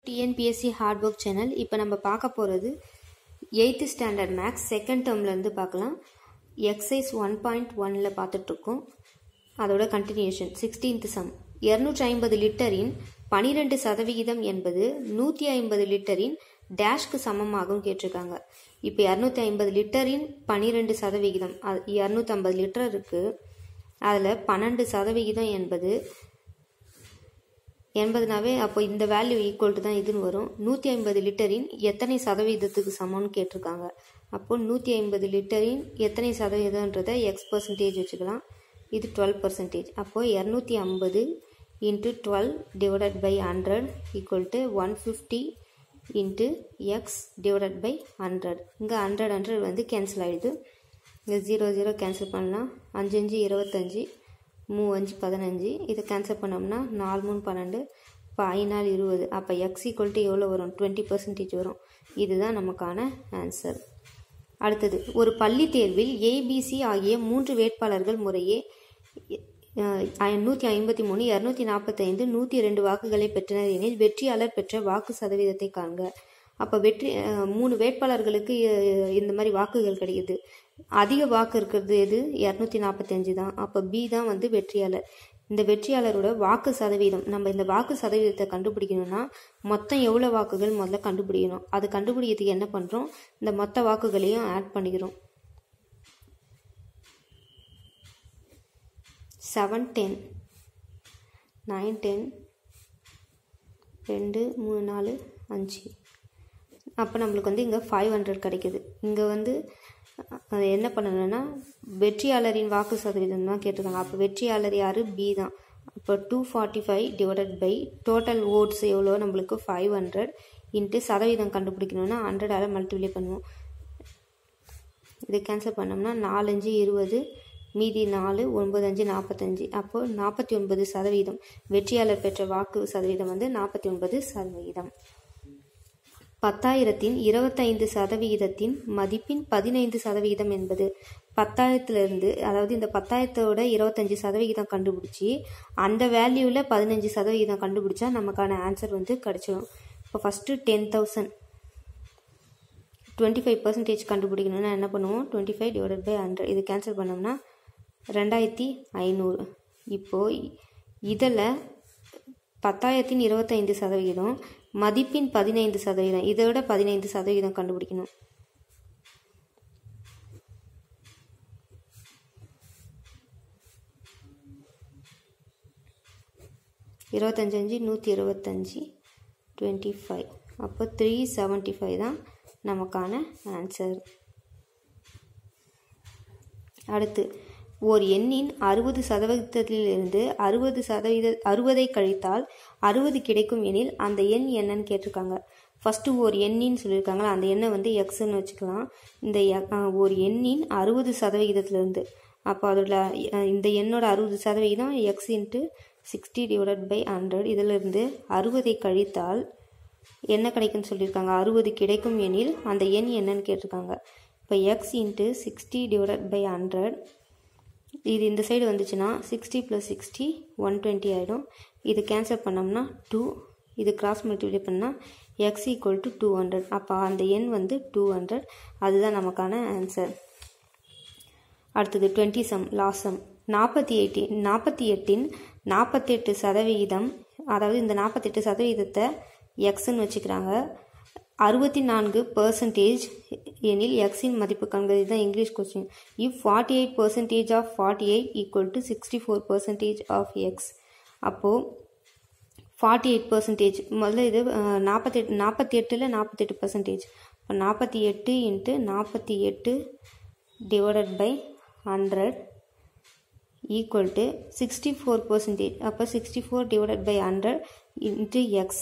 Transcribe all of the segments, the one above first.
TNPSC hard work channel இப்போ நம்ம பார்க்க போகிறது எயித்து ஸ்டாண்டர்ட் மேக்ஸ் செகண்ட் டேர்ம்லேருந்து பார்க்கலாம் எக்ஸைஸ் ஒன் பாயிண்ட் ஒனில் பார்த்துட்ருக்கோம் அதோட கண்டினியூஷன் சிக்ஸ்டீன்த் சம் இரநூற்றி ஐம்பது லிட்டரின் பனிரெண்டு சதவிகிதம் என்பது நூற்றி ஐம்பது லிட்டரின் டேஷ்க்கு சமமாகும் கேட்டிருக்காங்க இப்போ இரநூத்தி ஐம்பது லிட்டரின் பனிரெண்டு சதவிகிதம் அது இரநூத்தி ஐம்பது லிட்டர் இருக்குது அதில் பன்னெண்டு சதவிகிதம் என்பது எண்பதுனாவே அப்போ இந்த வேல்யூ ஈக்குவல் டு தான் இதுன்னு வரும் நூற்றி ஐம்பது லிட்டரின் எத்தனை சதவீதத்துக்கு சமம்னு கேட்டிருக்காங்க அப்போ நூற்றி ஐம்பது லிட்டரின் எத்தனை சதவீதன்றதை எக்ஸ் பர்சன்டேஜ் வச்சுக்கலாம் இது டுவெல் பர்சன்டேஜ் அப்போது இரநூத்தி ஐம்பது into twelve divided by hundred equal to one fifty into X divided by hundred இங்கே ஹண்ட்ரட் ஹண்ட்ரட் வந்து கேன்சல் ஆகிடுது இங்கே ஜீரோ ஜீரோ கேன்சல் பண்ணலாம் அஞ்சு அஞ்சு இருபத்தஞ்சி மூ அஞ்சு பதினஞ்சு இதை கேன்சல் பண்ணோம்னா நாலு மூணு பன்னெண்டு இப்போ ஐநாள் இருபது அப்போ எக்ஸ் ஈக்குவல் டு எவ்வளோ வரும் டுவெண்ட்டி பர்சன்டேஜ் வரும் இதுதான் நமக்கான ஆன்சர் அடுத்தது ஒரு பள்ளி தேர்வில் ஏபிசி ஆகிய மூன்று வேட்பாளர்கள் முறையே நூற்றி ஐம்பத்தி மூணு இரநூத்தி நாற்பத்தைந்து நூற்றி ரெண்டு வாக்குகளை பெற்றனர் எனில் வெற்றியாளர் பெற்ற வாக்கு சதவீதத்தை காண்க அப்போ வெற்றி மூணு வேட்பாளர்களுக்கு இந்த மாதிரி வாக்குகள் கிடைக்குது அதிக வாக்கு இருக்கிறது எது இரநூத்தி நாற்பத்தஞ்சு தான் அப்போ பி தான் வந்து வெற்றியாளர் இந்த வெற்றியாளரோட வாக்கு சதவீதம் நம்ம இந்த வாக்கு சதவீதத்தை கண்டுபிடிக்கணும்னா மொத்தம் எவ்வளோ வாக்குகள் முதல்ல கண்டுபிடிக்கணும் அது கண்டுபிடிக்கிறதுக்கு என்ன பண்ணுறோம் இந்த மொத்த வாக்குகளையும் ஆட் பண்ணிக்கிறோம் செவன் டென் நைன் டென் ரெண்டு மூணு நாலு அஞ்சு அப்போ நம்மளுக்கு வந்து இங்கே ஃபைவ் ஹண்ட்ரட் கிடைக்குது இங்கே வந்து என்ன பண்ணணும்னா வெற்றியாளரின் வாக்கு சதவீதம் தான் கேட்டிருக்காங்க அப்போ வெற்றியாளர் யார் பி தான் இப்போ two forty five divided by total votes எவ்வளோ நம்மளுக்கு ஃபைவ் ஹண்ட்ரட் இன்ட்டு சதவீதம் கண்டுபிடிக்கணும்னா ஹண்ட்ரடால் மல்டிப்ளை பண்ணுவோம் இது கேன்சல் பண்ணோம்னா நாலஞ்சு இருபது மீதி நாலு ஒன்பது அஞ்சு நாற்பத்தஞ்சு அப்போது நாற்பத்தி ஒன்பது சதவீதம் வெற்றியாளர் பெற்ற வாக்கு சதவீதம் வந்து நாற்பத்தி ஒன்பது சதவீதம் பத்தாயிரத்தின் இருபத்தைந்து சதவிகிதத்தின் மதிப்பின் பதினைந்து சதவிகிதம் என்பது பத்தாயிரத்துலேருந்து அதாவது இந்த பத்தாயிரத்தோட இருபத்தஞ்சி சதவிகிதம் கண்டுபிடிச்சி அந்த வேல்யூவில் பதினஞ்சு சதவிகிதம் கண்டுபிடிச்சா நமக்கான ஆன்சர் வந்து கிடச்சிடும் இப்போ first ten thousand twenty five percentage கண்டுபிடிக்கணும்னா என்ன பண்ணுவோம் twenty five divided by hundred இது கேன்சல் பண்ணோம்னா ரெண்டாயிரத்தி ஐநூறு இப்போது இதில் பத்தாயிரத்தின் இருபத்தைந்து சதவிகிதம் மதிப்பின் பதினைந்து சதவீதம் இதை விட பதினைந்து சதவீதம் கண்டுபிடிக்கணும் இருபத்தஞ்சு அஞ்சு நூற்றி இருபத்தஞ்சி டுவெண்ட்டி ஃபைவ் அப்போ த்ரீ செவன்ட்டி ஃபைவ் தான் நமக்கான ஆன்சர் அடுத்து ஓர் எண்ணின் அறுபது சதவீதத்திலிருந்து அறுபது சதவீத அறுபதை கழித்தால் அறுபது கிடைக்கும் எனில் அந்த எண் என்னன்னு கேட்டிருக்காங்க ஃபஸ்ட்டு ஒரு எண்ணின்னு சொல்லியிருக்காங்களா அந்த எண்ணை வந்து எக்ஸ்ன்னு வச்சுக்கலாம் இந்த ஒரு எண்ணின் அறுபது சதவிகிதத்திலிருந்து அப்போ அதோட இந்த எண்ணோட அறுபது சதவிகிதம் X into sixty divided by hundred இதிலிருந்து அறுபதை கழித்தால் என்ன கிடைக்குன்னு சொல்லியிருக்காங்க அறுபது கிடைக்கும் எனில் அந்த எண் என்னன்னு கேட்டிருக்காங்க இப்போ X into sixty divided by hundred இது இந்த சைடு வந்துச்சுன்னா sixty plus sixty one twenty ஆகிடும் இது கேன்சல் பண்ணோம்னா டூ இது கிராஸ் மல்டிப்ளை பண்ணால் X equal to two hundred அப்போ அந்த எண் வந்து டூ ஹண்ட்ரட் அதுதான் நமக்கான ஆன்சர் அடுத்தது டுவெண்ட்டி சம் லாஸ் சம் நாற்பத்தி எயிட்டி நாற்பத்தி எட்டின் நாற்பத்தெட்டு சதவிகிதம் அதாவது இந்த நாற்பத்தெட்டு சதவீதத்தை எக்ஸ்ன்னு வச்சுக்கிறாங்க அறுபத்தி நான்கு பர்சன்டேஜ் எனில் எக்ஸின் மதிப்பு காண்க இதுதான் English question if forty eight percentage of forty eight equal to sixty four percentage of X அப்போது ஃபார்ட்டி எயிட் பர்சன்டேஜ் முதல்ல இது நாற்பத்தெட்டு நாற்பத்தி எட்டில் நாற்பத்தெட்டு பர்சன்டேஜ் இப்போ நாற்பத்தி எட்டு இன்ட்டு நாற்பத்தி எட்டு divided by hundred equal to sixty four percentage அப்போ sixty four divided by hundred into X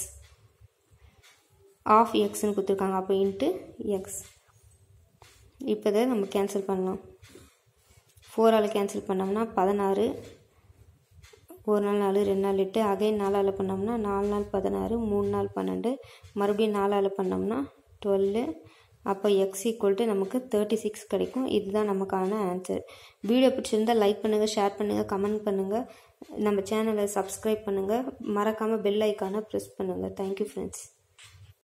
of எக்ஸ்ன்னு கொடுத்துருக்காங்க அப்போ இன்ட்டு எக்ஸ் இப்போ இதை நம்ம கேன்சல் பண்ணலாம் ஃபோரால் கேன்சல் பண்ணோம்னா பதினாறு ஒரு நாள் நாலு ரெண்டு நாள் எட்டு அகைன் நாலால் பண்ணோம்னா நாலு நாள் பதினாறு மூணு நாள் பன்னெண்டு மறுபடியும் நாலால் பண்ணோம்னா டுவெல்லு அப்போ எக்ஸ் ஈக்குவல் டு நமக்கு தேர்ட்டி சிக்ஸ் கிடைக்கும் இதுதான் நமக்கான ஆன்சர் வீடியோ பிடிச்சிருந்தால் லைக் பண்ணுங்கள் ஷேர் பண்ணுங்கள் கமெண்ட் பண்ணுங்கள் நம்ம சேனலை சப்ஸ்கிரைப் பண்ணுங்கள் மறக்காமல் பெல் ஐக்கானை ப்ரெஸ் பண்ணுங்கள் தேங்க்யூ ஃப்ரெண்ட்ஸ்